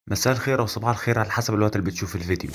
مساء الخير او صباح الخير على حسب الوقت اللي بتشوف الفيديو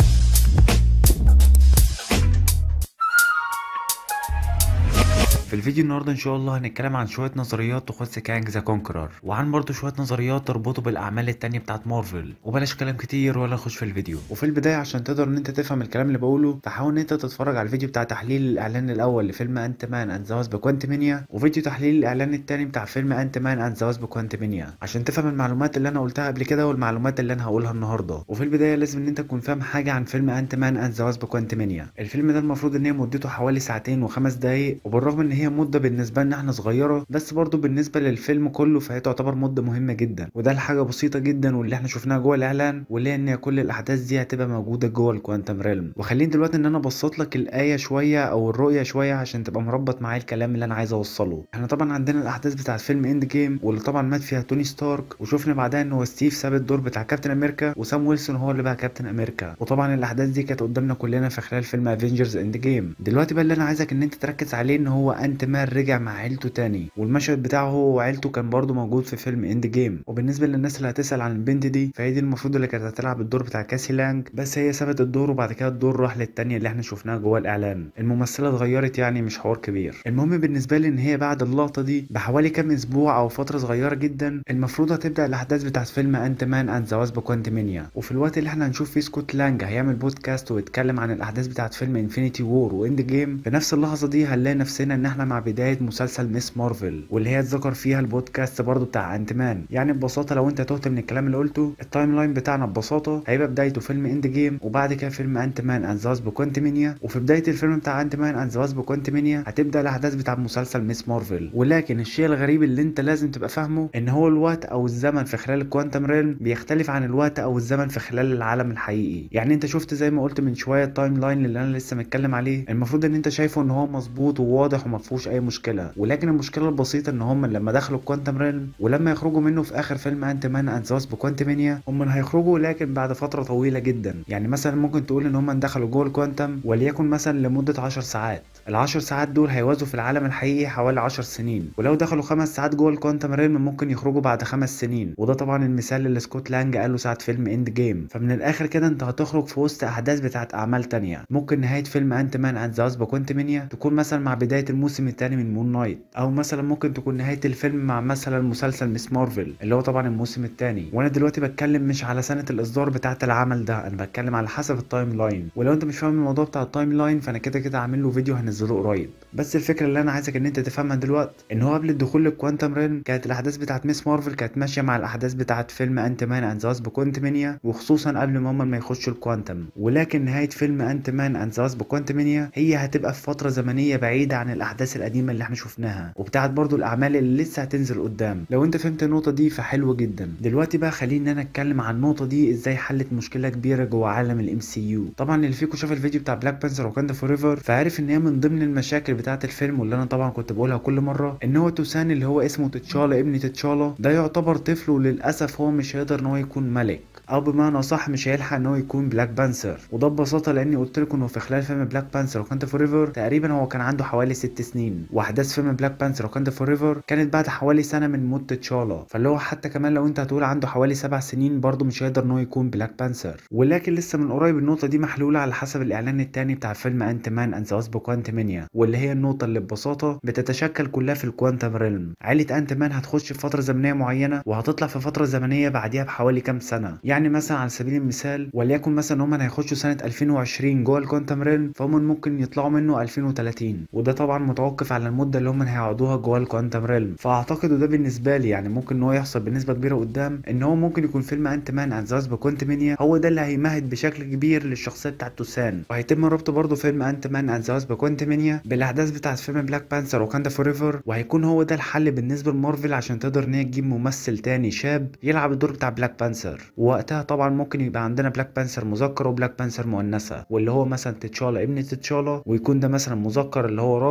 في الفيديو النهارده ان شاء الله هنتكلم عن شويه نظريات تخص كانج ذا كونكرر وعن برضه شويه نظريات تربطه بالاعمال التانية بتاعت مارفل وبلاش كلام كتير ولا نخش في الفيديو وفي البدايه عشان تقدر ان انت تفهم الكلام اللي بقوله فحاول ان انت تتفرج على الفيديو بتاع تحليل الاعلان الاول لفيلم انت مان اند ذا بكوانتمينيا وفيديو تحليل الاعلان التاني بتاع فيلم انت مان اند ذا بكوانتمينيا عشان تفهم المعلومات اللي انا قلتها قبل كده والمعلومات اللي انا هقولها النهارده وفي البدايه لازم ان انت تكون فاهم حاجه عن فيلم انت مان اند ذا بكوانتمينيا الفيلم ده المفروض ان هي مدته حوالي ساعتين وخمس دقايق وبالرغم ان هي مده بالنسبه لنا احنا صغيره بس برضه بالنسبه للفيلم كله فهي تعتبر مده مهمه جدا وده الحاجه بسيطه جدا واللي احنا شفناها جوه الاعلان واللي هي ان كل الاحداث دي هتبقى موجوده جوه الكوانتم ريلم وخليني دلوقتي ان انا ابسط لك الايه شويه او الرؤيه شويه عشان تبقى مربط معايا الكلام اللي انا عايز اوصله احنا طبعا عندنا الاحداث بتاعت فيلم اند جيم واللي طبعا مات فيها توني ستارك وشفنا بعدها ان هو ستيف ساب الدور بتاع كابتن امريكا وسام ويلسون هو اللي بقى كابتن امريكا وطبعا الاحداث دي كانت قدامنا كلنا في خلال فيلم افنجرز اند جيم دلوقتي بقى اللي انا عايزك ان انت تركز عليه ان هو انت مان رجع مع عيلته تاني والمشهد بتاعه هو وعيلته كان برضه موجود في فيلم اند جيم وبالنسبه للناس اللي هتسال عن البنت دي فهي دي المفروض اللي كانت هتلعب الدور بتاع كاسي لانج بس هي سابت الدور وبعد كده الدور راح للتانية اللي احنا شفناها جوه الاعلان الممثله اتغيرت يعني مش حوار كبير المهم بالنسبه لي ان هي بعد اللقطه دي بحوالي كام اسبوع او فتره صغيره جدا المفروض هتبدا الاحداث بتاعت فيلم انت مان اند ذا واسب كوانتمينيا وفي الوقت اللي احنا هنشوف فيه سكوت لانج هيعمل بودكاست ويتكلم عن الاحداث بتاعت فيلم انفينيتي وور واند جيم في نفس اللحظه دي هنلاقي نفسنا ان احنا مع بدايه مسلسل ميس مارفل واللي هي اتذكر فيها البودكاست برضو بتاع انت مان يعني ببساطه لو انت تهت من الكلام اللي قلته التايم لاين بتاعنا ببساطه هيبقى بدايته فيلم اند جيم وبعد كده فيلم انت مان اند ذا بكوانتمينيا وفي بدايه الفيلم بتاع انت مان اند ذا بكوانتمينيا هتبدا الاحداث بتاع مسلسل ميس مارفل ولكن الشيء الغريب اللي انت لازم تبقى فاهمه ان هو الوقت او الزمن في خلال الكوانتم ريلم بيختلف عن الوقت او الزمن في خلال العالم الحقيقي يعني انت شفت زي ما قلت من شويه التايم لاين اللي انا لسه متكلم عليه المفروض ان انت شايفه ان هو مظبوط وواضح وما فيهوش اي مشكله ولكن المشكله البسيطه ان هم لما دخلوا الكوانتم ريلم ولما يخرجوا منه في اخر فيلم انت مان اند ذا بكوانتمينيا هم هيخرجوا لكن بعد فتره طويله جدا يعني مثلا ممكن تقول ان هم دخلوا جوه الكوانتم وليكن مثلا لمده 10 ساعات العشر ساعات دول هيوازوا في العالم الحقيقي حوالي 10 سنين ولو دخلوا خمس ساعات جوه الكوانتم ريلم ممكن يخرجوا بعد خمس سنين وده طبعا المثال اللي سكوت لانج قاله ساعه فيلم اند جيم فمن الاخر كده انت هتخرج في وسط احداث بتاعت اعمال تانية ممكن نهايه فيلم انت مان اند ذا بكوانتمينيا تكون مثلا مع بدايه الموسم الثاني من مون نايت او مثلا ممكن تكون نهايه الفيلم مع مثلا مسلسل ميس مارفل اللي هو طبعا الموسم الثاني وانا دلوقتي بتكلم مش على سنه الاصدار بتاعه العمل ده انا بتكلم على حسب التايم لاين ولو انت مش فاهم الموضوع بتاع التايم لاين فانا كده كده عامل له فيديو هنزله قريب بس الفكره اللي انا عايزك ان انت تفهمها دلوقتي ان هو قبل الدخول للكوانتم ريلم كانت الاحداث بتاعت ميس مارفل كانت ماشيه مع الاحداث بتاعت فيلم انت مان اند ذا بكوانتمينيا وخصوصا قبل ما هم ما يخشوا الكوانتم ولكن نهايه فيلم انت مان اند ذا بكوانتمينيا هي هتبقى في فتره زمنيه بعيده عن الاحداث القديمه اللي احنا شفناها وبتاعت برضو الاعمال اللي لسه هتنزل قدام لو انت فهمت النقطه دي فحلو جدا دلوقتي بقى خليني انا اتكلم عن النقطه دي ازاي حلت مشكله كبيره جوه عالم الام سي يو طبعا اللي فيكم شاف الفيديو بتاع بلاك بانثر وكاندا فور ايفر فعارف ان هي من ضمن المشاكل بتاعه الفيلم واللي انا طبعا كنت بقولها كل مره ان هو توسان اللي هو اسمه تتشالا ابن تتشالا ده يعتبر طفل وللاسف هو مش هيقدر ان هو يكون ملك او بمعنى صح مش هيلحق ان هو يكون بلاك بانثر وده ببساطه لاني قلت لكم انه في خلال فيلم بلاك بانثر وكاندا فور ايفر تقريبا هو كان عنده حوالي ست سنين واحداث فيلم بلاك بانثر وكاندا فور ايفر كانت بعد حوالي سنه من موت تشالا فاللي هو حتى كمان لو انت هتقول عنده حوالي سبع سنين برضه مش هيقدر ان هو يكون بلاك بانثر ولكن لسه من قريب النقطه دي محلوله على حسب الاعلان التاني بتاع فيلم انت مان اند ذا بكوانتمينيا واللي هي النقطه اللي ببساطه بتتشكل كلها في الكوانتم ريلم عيله انت مان هتخش في فتره زمنيه معينه وهتطلع في فتره زمنيه بعديها بحوالي كام سنه يعني مثلا على سبيل المثال وليكن مثلا هم هيخشوا سنه 2020 جوه الكوانتم ريلم فهم ممكن يطلعوا منه 2030 وده طبعا متوقف على المده اللي هم هيقعدوها جوه الكوانتم ريلم فاعتقد وده بالنسبه لي يعني ممكن ان هو يحصل بنسبه كبيره قدام ان هو ممكن يكون فيلم انت مان اند ذا بكوانتمينيا هو ده اللي هيمهد بشكل كبير للشخصيه بتاعت توسان وهيتم ربط برضه فيلم انت مان اند ذا بكوانتمينيا بالاحداث بتاعت فيلم بلاك بانثر وكاندا فور ايفر وهيكون هو ده الحل بالنسبه لمارفل عشان تقدر ان هي تجيب ممثل تاني شاب يلعب الدور بتاع بلاك بانثر ووقتها طبعا ممكن يبقى عندنا بلاك بانثر مذكر وبلاك بانثر مؤنثه واللي هو مثلا تتشالا ابن تتشالا ويكون ده مثلا مذكر اللي هو راجل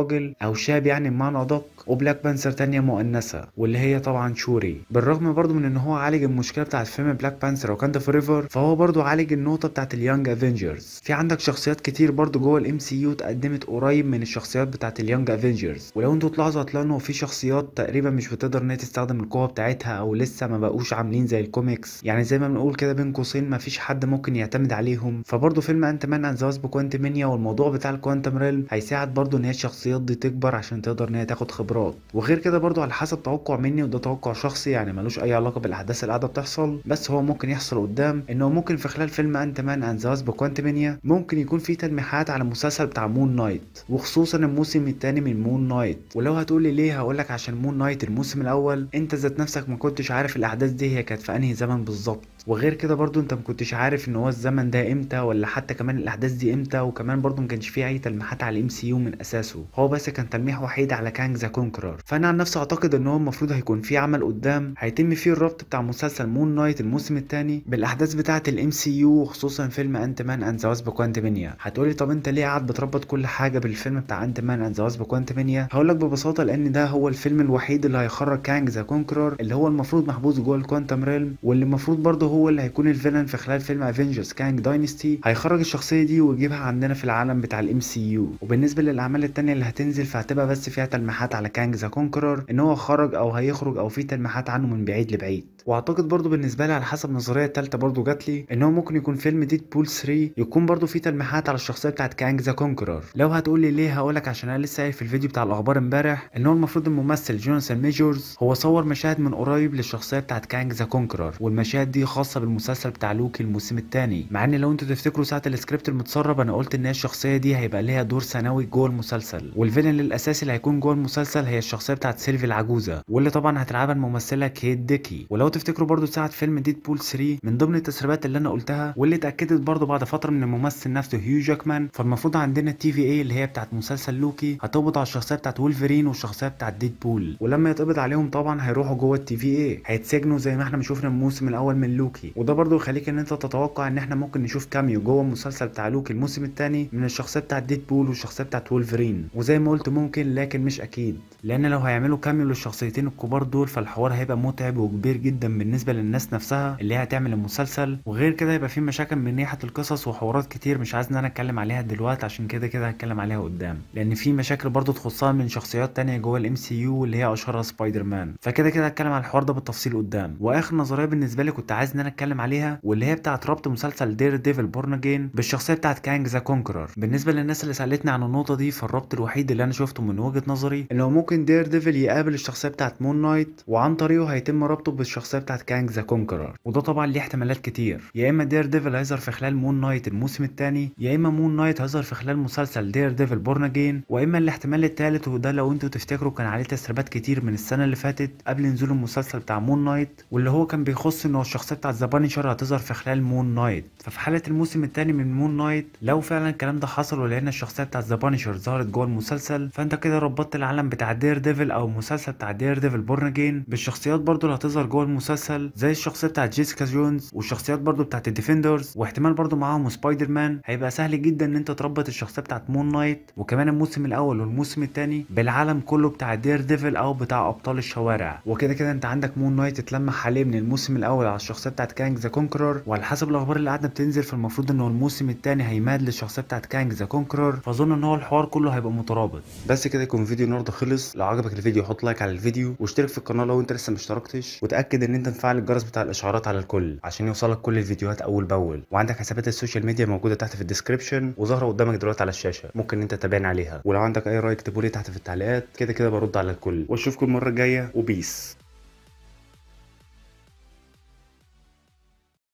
او شاب يعني بمعنى ادق وبلاك بانثر تانية مؤنثة واللي هي طبعا شوري بالرغم برضو من ان هو عالج المشكلة بتاعت فيلم بلاك بانثر وكاندا فوريفر فهو برضو عالج النقطة بتاعت اليونج افنجرز في عندك شخصيات كتير برضو جوه الام سي يو اتقدمت قريب من الشخصيات بتاعت اليونج افنجرز ولو انتوا تلاحظوا هتلاقوا انه في شخصيات تقريبا مش بتقدر ان هي تستخدم القوة بتاعتها او لسه ما بقوش عاملين زي الكوميكس يعني زي ما بنقول كده بين قوسين ما فيش حد ممكن يعتمد عليهم فبرضو فيلم انت مان اند ذا بكوانتمينيا والموضوع بتاع الكوانتم ريلم هيساعد برضو ان هي الشخصيات دي تكبر عشان تقدر ان هي تاخد خبرات وغير كده برضو على حسب توقع مني وده توقع شخصي يعني ملوش اي علاقه بالاحداث اللي قاعده بتحصل بس هو ممكن يحصل قدام انه ممكن في خلال فيلم انت مان اند ذا بكوانتمينيا ممكن يكون في تلميحات على المسلسل بتاع مون نايت وخصوصا الموسم الثاني من مون نايت ولو هتقولي ليه هقولك عشان مون نايت الموسم الاول انت ذات نفسك ما كنتش عارف الاحداث دي هي كانت في انهي زمن بالظبط وغير كده برضو انت مكنتش عارف ان هو الزمن ده امتى ولا حتى كمان الاحداث دي امتى وكمان برضو مكانش فيه اي تلميحات على الام سي يو من اساسه هو بس كان تلميح وحيد على كانج ذا كونكرر فانا عن نفسي اعتقد ان هو المفروض هيكون في عمل قدام هيتم فيه الربط بتاع مسلسل مون نايت الموسم الثاني بالاحداث بتاعه الام سي يو وخصوصا فيلم انت مان اند ذا واسب كوانتمينيا هتقولي طب انت ليه قاعد بتربط كل حاجه بالفيلم بتاع انت مان اند ذا واسب كوانتمينيا هقول لك ببساطه لان ده هو الفيلم الوحيد اللي هيخرج كانج ذا كونكرر اللي هو المفروض محبوس جوه الكوانتم ريلم واللي المفروض برضه هو اللي هيكون الفيلن في خلال فيلم افنجرز كانج داينستي هيخرج الشخصيه دي ويجيبها عندنا في العالم بتاع الام سي يو وبالنسبه للاعمال التانية اللي هتنزل فهتبقى بس فيها تلميحات على كانج ذا كونكرر ان هو خرج او هيخرج او في تلميحات عنه من بعيد لبعيد واعتقد برضو بالنسبه لي على حسب النظريه الثالثه برضو جات لي ان هو ممكن يكون فيلم ديد بول 3 يكون برضو فيه تلميحات على الشخصيه بتاعت كانج ذا كونكرر لو هتقول لي ليه هقولك عشان انا لسه قايل في الفيديو بتاع الاخبار امبارح ان هو المفروض الممثل جوناثان ميجورز هو صور مشاهد من قريب للشخصيه بتاعت كانج ذا كونكرر والمشاهد دي خاصه بالمسلسل بتاع لوكي الموسم الثاني مع ان لو انتوا تفتكروا ساعه السكريبت المتسرب انا قلت ان هي الشخصيه دي هيبقى ليها دور ثانوي جوه المسلسل والفيلن الاساسي اللي هيكون جوه المسلسل هي الشخصيه بتاعت سيلفي العجوزه واللي طبعا هتلعبها الممثله كيت ديكي ولو تفتكروا برضو ساعه فيلم ديد بول 3 من ضمن التسريبات اللي انا قلتها واللي اتاكدت برضو بعد فتره من الممثل نفسه هيو جاكمان فالمفروض عندنا التي في اي اللي هي بتاعت مسلسل لوكي هتقبض على الشخصيه بتاعت وولفرين والشخصيه بتاعت ديد بول ولما يتقبض عليهم طبعا هيروحوا جوه التي في اي هيتسجنوا زي ما احنا ما شفنا الموسم الاول من لوكي وده برضو يخليك ان انت تتوقع ان احنا ممكن نشوف كاميو جوه المسلسل بتاع لوكي الموسم الثاني من الشخصيه بتاعت ديد بول والشخصيه بتاعت وولفرين وزي ما قلت ممكن لكن مش اكيد لان لو هيعملوا كاميو للشخصيتين الكبار دول فالحوار هيبقى متعب وكبير جدا بالنسبه للناس نفسها اللي هي هتعمل المسلسل وغير كده يبقى في مشاكل من ناحيه القصص وحوارات كتير مش عايز ان انا اتكلم عليها دلوقتي عشان كده كده هتكلم عليها قدام لان في مشاكل برضو تخصها من شخصيات تانية جوه الام سي يو واللي هي اشهرها سبايدر مان فكده كده هتكلم على الحوار ده بالتفصيل قدام واخر نظريه بالنسبه لي كنت عايز ان انا اتكلم عليها واللي هي بتاعه ربط مسلسل دير ديفل بورن اجين بالشخصيه بتاعه كانج ذا كونكرر بالنسبه للناس اللي سالتني عن النقطه دي فالربط الوحيد اللي انا شفته من وجهه نظري ان هو ممكن دير ديفل يقابل الشخصيه بتاعه مون نايت وعن طريقه هيتم ربطه بالشخصيه بتاعه كانج ذا كونكرر وده طبعا ليه احتمالات كتير يا اما دير ديفل هيظهر في خلال مون نايت الموسم الثاني يا اما مون نايت هيظهر في خلال مسلسل دير ديفل بورن اجين واما الاحتمال الثالث وده لو انتوا تفتكروا كان عليه تسريبات كتير من السنه اللي فاتت قبل نزول المسلسل بتاع مون نايت واللي هو كان بيخص ان هو الشخصيه بتاعه ذا بانشر هتظهر في خلال مون نايت ففي حاله الموسم الثاني من مون نايت لو فعلا الكلام ده حصل ولقينا الشخصيه بتاعه ذا بانشر ظهرت جوه المسلسل فانت كده ربطت العالم بتاع دير ديفل او المسلسل بتاع دير ديفل بورن اجين بالشخصيات برضو اللي هتظهر جوه المسلسل زي الشخصيه بتاعه جيسيكا جونز والشخصيات برضو بتاعه الديفندرز واحتمال برضو معاهم سبايدر مان هيبقى سهل جدا ان انت تربط الشخصيه بتاعه مون نايت وكمان الموسم الاول والموسم الثاني بالعالم كله بتاع دير ديفل او بتاع ابطال الشوارع وكده كده انت عندك مون نايت اتلمح عليه من الموسم الاول على الشخصيه بتاعه كانج ذا كونكرر وعلى حسب الاخبار اللي قاعده بتنزل فالمفروض ان هو الموسم الثاني هيماد للشخصيه بتاعه كانج ذا كونكرر فاظن ان هو الحوار كله هيبقى مترابط بس كده يكون فيديو النهارده خلص لو عجبك الفيديو حط لايك على الفيديو واشترك في القناه لو انت لسه ما اشتركتش وتاكد ان انت مفعل الجرس بتاع الاشعارات على الكل عشان يوصلك كل الفيديوهات اول باول وعندك حسابات السوشيال ميديا موجوده تحت في الديسكربشن وظاهره قدامك دلوقتي على الشاشه ممكن انت تتابعني عليها ولو عندك اي راي اكتبوا لي تحت في التعليقات كده كده برد على الكل واشوفكم المره الجايه وبيس